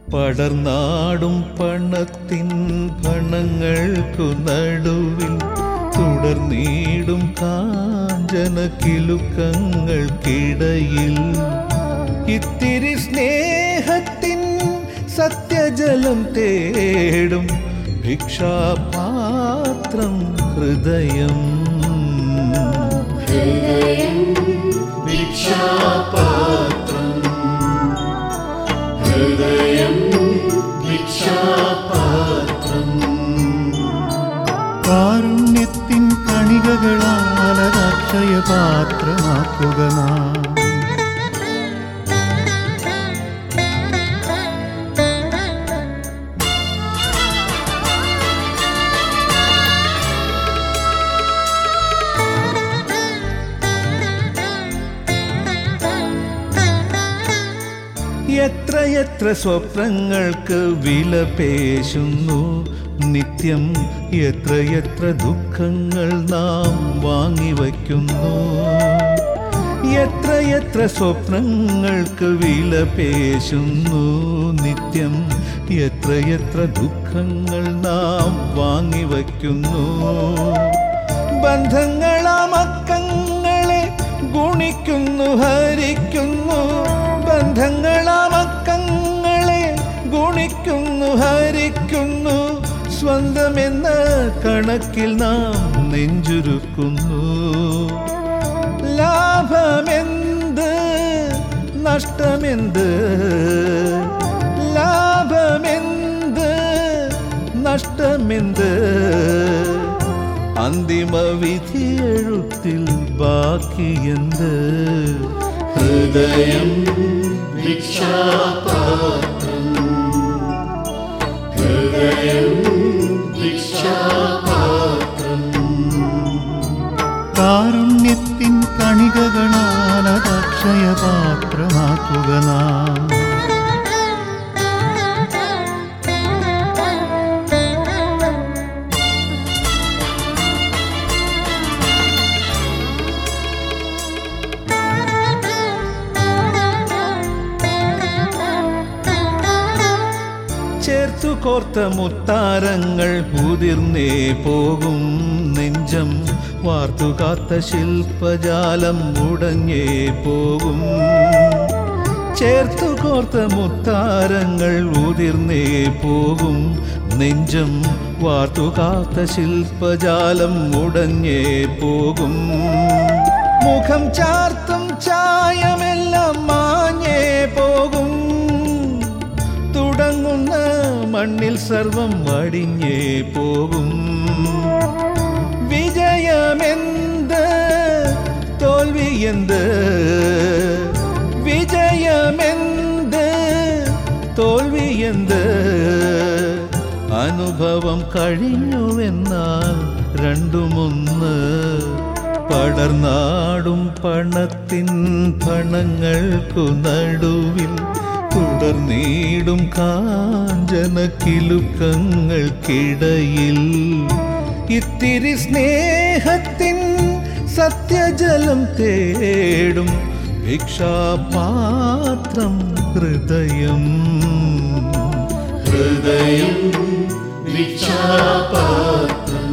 പടർനാടും പണത്തിൻ പണങ്ങൾക്കു നടുവിൽ തുടർന്നീടും കാഞ്ചന കിലുക്കങ്ങൾക്കിടയിൽ ഇത്തിരി സ്നേഹത്തിൻ സത്യജലം തേടും ഭിക്ഷാപാത്രം ഹൃദയം ഹൃദയം ഭിക്ഷാപാത്രം ഹൃദയം ഭിക്ഷാപാത്രം കാരുണ്യത്തിൻ കണികകളാൽ അക്ഷയ പാത്രമാക്കുക നാം എത്രയെത്ര സ്വപ്നങ്ങൾക്ക് വില പേശുന്നു നിത്യം എത്രയെത്ര ദുഃഖങ്ങൾ നാം വാങ്ങിവയ്ക്കുന്നു എത്രയെത്ര സ്വപ്നങ്ങൾക്ക് വില പേശുന്നു നിത്യം എത്രയെത്ര ദുഃഖങ്ങൾ നാം വാങ്ങിവയ്ക്കുന്നു ബന്ധങ്ങളാമക്കങ്ങളെ ഗുണിക്കുന്നു ഹരിക്കുന്നു ബന്ധങ്ങളാമക്കങ്ങളെ ഗുണിക്കുന്നു ഹരിക്കുന്നു സ്വന്തമെന്ന കണക്കിൽ നാം നെഞ്ചുരുക്കുന്നു ലാഭമെന്ത് നഷ്ടമെന്ത് ലാഭമെന്ത് നഷ്ടമെന്ത് അന്തിമ വിധി എഴുത്തിൽ ബാക്കിയെന്ത് ഹൃദയം ഭിക്ഷാപാത്രം ഹൃദയം ഭിക്ഷാപാത്രം കാരുണ്യത്തിൻ കണികകളാൽ അക്ഷയ പാത്രമാക്കുക നാം ചേർത്തു കോർത്ത മുത്താരങ്ങൾ ഉതിർന്നേ പോകും നെഞ്ചം വാർത്തുകാത്ത ശില്പജാലം ഉടഞ്ഞേ പോകും ചേർത്തു കോർത്ത മുത്താരങ്ങൾ ഉതിർന്നേ പോകും നെഞ്ചം വാർത്തുകാത്ത ശില്പജാലം ഉടഞ്ഞേ പോകും മുഖം ചാർത്തും ചായമെല്ലാം മാഞ്ഞേ പോകും തുടങ്ങുന്ന മണ്ണിൽ സർവം വടിഞ്ഞേ പോകും വിജയമെന്ത് തോൽവിയെന്ത് വിജയമെന്ത് തോൽവിയെന്ത് അനുഭവം കഴിഞ്ഞുവെന്നാൽ രണ്ടുമൊന്ന് പടർനാടും പണത്തിൻ പണങ്ങൾക്കു നടുവിൽ തുടർന്നീടും കാഞ്ചന കിലുക്കങ്ങൾക്കിടയിൽ ഇത്തിരി സ്നേഹത്തിൻ സത്യജലം തേടും ഭിക്ഷാപാത്രം ഹൃദയം ഹൃദയം ഭിക്ഷാപാത്രം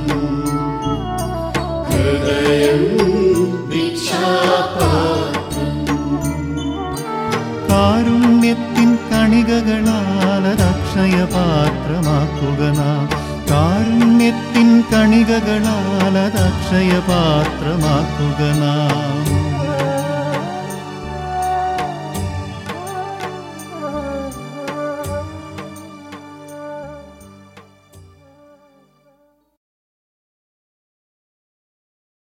ഹൃദയം ഭിക്ഷാപാത്രം കാരുണ്യത്തിൻ കണികകളാൽ അക്ഷയ പാത്രമാക്കുക നാം കാരുണ്യത്തിൻ കണികകളാൽ അക്ഷയ പാത്രമാക്കുക നാം